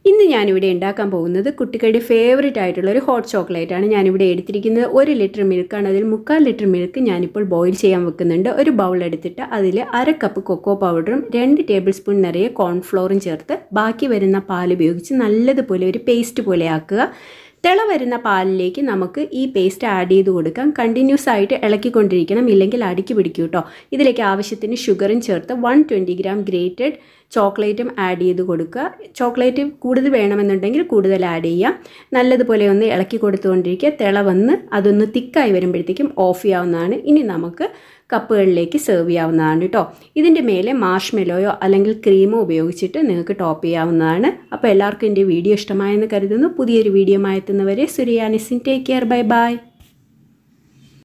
ഇന്ന് ഞാനിവിടെ ഉണ്ടാക്കാൻ പോകുന്നത് കുട്ടികളുടെ ഫേവറേറ്റ് ആയിട്ടുള്ള ഒരു ഹോട്ട് ചോക്ലേറ്റ് ആണ് ഞാനിവിടെ എടുത്തിരിക്കുന്നത് ഒരു ലിറ്റർ മിൽക്കാണ് അതിൽ മുക്കാൽ ലിറ്റർ മിൽക്ക് ഞാനിപ്പോൾ ബോയിൽ ചെയ്യാൻ വെക്കുന്നുണ്ട് ഒരു ബൗൾ എടുത്തിട്ട് അതിൽ അര കപ്പ് കൊക്കോ പൗഡറും രണ്ട് ടേബിൾ സ്പൂൺ നിറയെ കോൺഫ്ലോറും ചേർത്ത് ബാക്കി വരുന്ന പാൽ ഉപയോഗിച്ച് നല്ലതുപോലെ ഒരു പേസ്റ്റ് പോലെ ആക്കുക തിള വരുന്ന പാലിലേക്ക് നമുക്ക് ഈ പേസ്റ്റ് ആഡ് ചെയ്ത് കൊടുക്കാം കണ്ടിന്യൂസ് ആയിട്ട് ഇളക്കിക്കൊണ്ടിരിക്കണം ഇല്ലെങ്കിൽ അടുക്കി പിടിക്കും കേട്ടോ ഇതിലേക്ക് ആവശ്യത്തിന് ഷുഗറും ചേർത്ത് വൺ ട്വൻറ്റി ഗ്രാം ഗ്രേറ്റഡ് ചോക്ലേറ്റും ആഡ് ചെയ്ത് കൊടുക്കുക ചോക്ലേറ്റ് കൂടുതൽ വേണമെന്നുണ്ടെങ്കിൽ കൂടുതൽ ആഡ് ചെയ്യാം നല്ലതുപോലെ ഒന്ന് ഇളക്കി കൊടുത്തുകൊണ്ടിരിക്കുക തിള വന്ന് അതൊന്ന് തിക്കായി വരുമ്പോഴത്തേക്കും ഓഫ് ചെയ്യാവുന്നതാണ് ഇനി നമുക്ക് കപ്പുകളിലേക്ക് സെർവ് ചെയ്യാവുന്നതാണ് കേട്ടോ ഇതിൻ്റെ മേലെ മാർഷ്മെലോയോ അല്ലെങ്കിൽ ക്രീമോ ഉപയോഗിച്ചിട്ട് നിങ്ങൾക്ക് ടോപ്പ് ചെയ്യാവുന്നതാണ് അപ്പോൾ എല്ലാവർക്കും എൻ്റെ വീഡിയോ ഇഷ്ടമായെന്ന് കരുതുന്നു പുതിയൊരു വീഡിയോ എത്തുന്നവരെ സുരിയാനിസിൻ ടേക്ക് കെയർ ബൈ ബൈ